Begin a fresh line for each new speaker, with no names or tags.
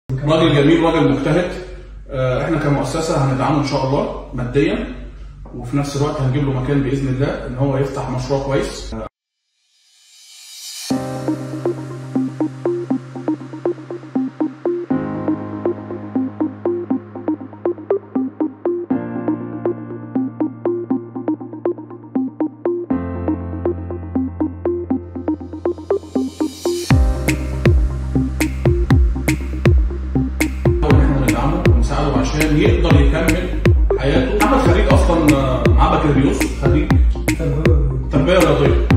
راجل جميل راجل مجتهد آه، احنا كمؤسسه هندعمه ان شاء الله ماديا وفي نفس الوقت هنجيب له مكان باذن الله ان هو يفتح مشروع كويس نحاول ان احنا ندعمه ونساعده عشان يقدر يكمل حياته محمد خريج اصلا آه، معاه بكالوريوس خريج تربيه رياضيه